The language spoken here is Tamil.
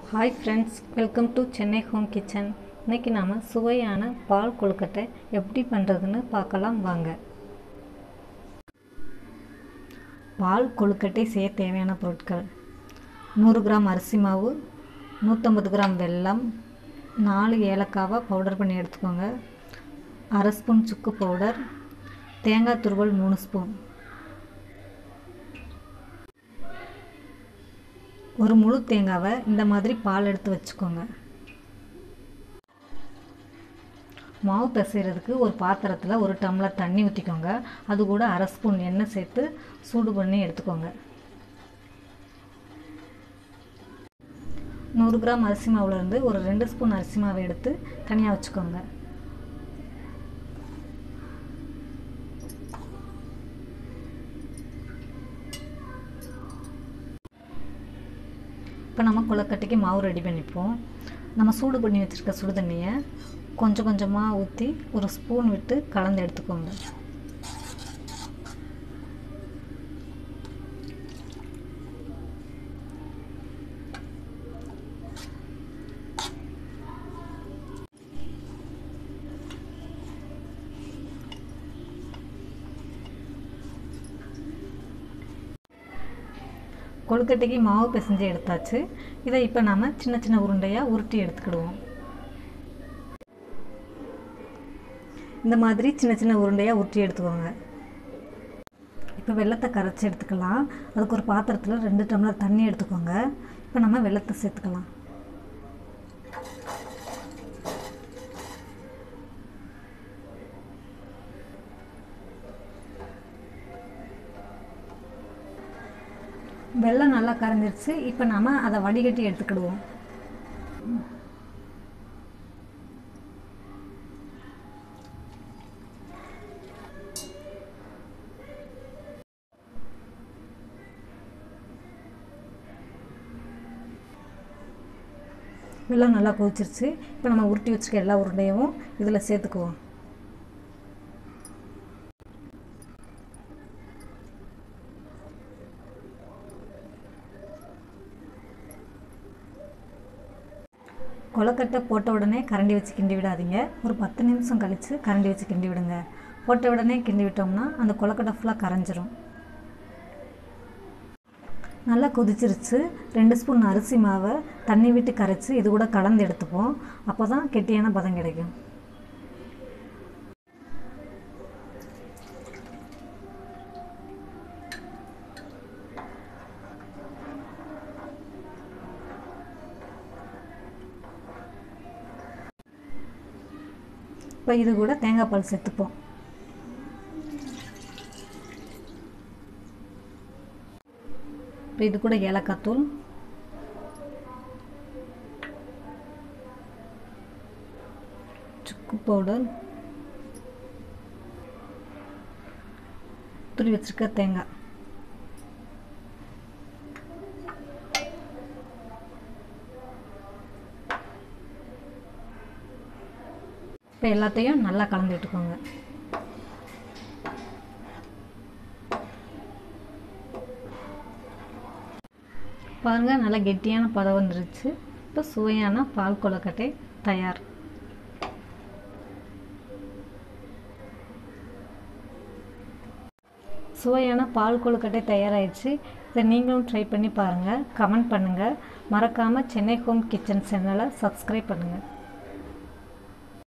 hi friends welcome to Chennai home kitchen இன்னைக்கு நாம் சுவையான பால் கொழுக்கட்டை எப்படி பண்ணுறதுன்னு பார்க்கலாம் வாங்க பால் கொழுக்கட்டை செய்ய தேவையான பொருட்கள் நூறு கிராம் அரிசி மாவு நூற்றம்பது கிராம் வெல்லம் நாலு ஏலக்காவை பவுடர் பண்ணி எடுத்துக்கோங்க அரை ஸ்பூன் சுக்கு பவுடர் தேங்காய் துருவல் மூணு ஸ்பூன் ஒரு முழு தேங்காவை இந்த மாதிரி பால் எடுத்து வச்சுக்கோங்க மாவு பிசைகிறதுக்கு ஒரு பாத்திரத்தில் ஒரு டம்ளர் தண்ணி ஊற்றிக்கோங்க அது கூட அரை ஸ்பூன் எண்ணெய் சேர்த்து சூடு பண்ணி எடுத்துக்கோங்க நூறு கிராம் அரிசி மாவுலேருந்து ஒரு ரெண்டு ஸ்பூன் அரிசி மாவை எடுத்து தனியாக வச்சுக்கோங்க இப்போ நம்ம கொழுக்கட்டைக்கு மாவு ரெடி பண்ணிப்போம் நம்ம சூடு பண்ணி வச்சுருக்க சுடு தண்ணியை கொஞ்சம் கொஞ்சமாக ஊற்றி ஒரு ஸ்பூன் விட்டு கலந்து எடுத்துக்கோங்க கொழுக்கட்டைக்கு மாவு பிசைஞ்சு எடுத்தாச்சு இதை இப்போ நாம் சின்ன சின்ன உருண்டையாக உருட்டி எடுத்துக்கிடுவோம் இந்த மாதிரி சின்ன சின்ன உருண்டையாக உருட்டி எடுத்துக்கோங்க இப்போ வெள்ளத்தை கரைச்சி எடுத்துக்கலாம் அதுக்கு ஒரு பாத்திரத்தில் ரெண்டு டம்ளர் தண்ணி எடுத்துக்கோங்க இப்போ நம்ம வெள்ளத்தை சேர்த்துக்கலாம் வெள்ளம் நல்லா கரைஞ்சிருச்சு இப்போ நாம் அதை வடிகட்டி எடுத்துக்கிடுவோம் வெள்ளம் நல்லா கொதிச்சிருச்சு இப்போ நம்ம உருட்டி வச்சுக்க எல்லா உருண்டையும் இதில் சேர்த்துக்குவோம் கொலக்கட்டை போட்ட உடனே கரண்டி வச்சு கிண்டி விடாதீங்க ஒரு பத்து நிமிஷம் கழித்து கரண்டி வச்சு கிண்டி விடுங்க போட்ட உடனே கிண்டி விட்டோம்னா அந்த கொலக்கட்டை ஃபுல்லாக கரைஞ்சிரும் நல்லா கொதிச்சிருச்சு ரெண்டு ஸ்பூன் அரிசி மாவை தண்ணி விட்டு கரைச்சி இது கூட கலந்து எடுத்துப்போம் அப்போ தான் கெட்டியான பதம் கிடைக்கும் இப்போ இது கூட தேங்காய் பால் சேர்த்துப்போம் இப்போ இது கூட ஏலக்காய் தூள் சுக்கு பவுடர் துரி வச்சிருக்க தேங்காய் இப்போ எல்லாத்தையும் நல்லா கலந்து விட்டுக்கோங்க பாருங்கள் நல்லா கெட்டியான பதம் வந்துருச்சு இப்போ சுவையான பால் கொழுக்கட்டை தயார் சுவையான பால் கொழுக்கட்டை தயாராகிடுச்சு இதை நீங்களும் ட்ரை பண்ணி பாருங்கள் கமெண்ட் பண்ணுங்கள் மறக்காமல் சென்னை ஹோம் கிச்சன் சேனலை சப்ஸ்கிரைப் பண்ணுங்கள்